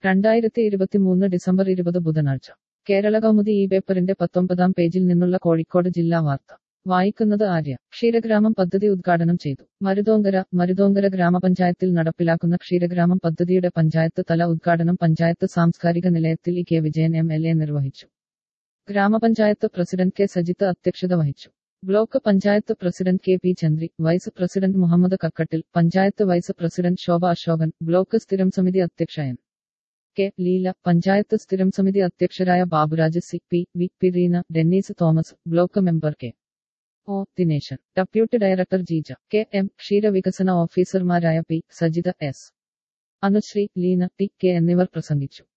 രണ്ടായിരത്തി ഇരുപത്തിമൂന്ന് ഡിസംബർ ഇരുപത് ബുധനാഴ്ച കേരള കൗമുദി ഈ പേപ്പറിന്റെ പത്തൊമ്പതാം പേജിൽ നിന്നുള്ള കോഴിക്കോട് ജില്ലാ വാർത്ത വായിക്കുന്നത് ആര്യ ക്ഷീരഗ്രാമം പദ്ധതി ഉദ്ഘാടനം ചെയ്തു മരുതോങ്കര മരുതോങ്കര ഗ്രാമപഞ്ചായത്തിൽ നടപ്പിലാക്കുന്ന ക്ഷീരഗ്രാമം പദ്ധതിയുടെ പഞ്ചായത്ത് തല ഉദ്ഘാടനം പഞ്ചായത്ത് സാംസ്കാരിക നിലയത്തിൽ E K Vijayan M L A നിർവഹിച്ചു ഗ്രാമപഞ്ചായത്ത് പ്രസിഡന്റ് കെ സജിത്ത് അധ്യക്ഷത വഹിച്ചു block panchayat president K P Chandri vice president Muhammad Kakkattil panchayat vice president Shobha Ashokan block സ്ഥിരം സമിതി അധ്യക്ഷ എൻ കെ ലീല പഞ്ചായത്ത് സ്ഥിരം സമിതി അധ്യക്ഷരായ Baburaj C P V P Reena Dennis Thomas block member K O Dineshan deputy director Jeeja K M ക്ഷീരവികസന ഓഫീസർമാരായ P Sajitha S Anushree Leena T K എന്നിവർ പ്രസംഗിച്ചു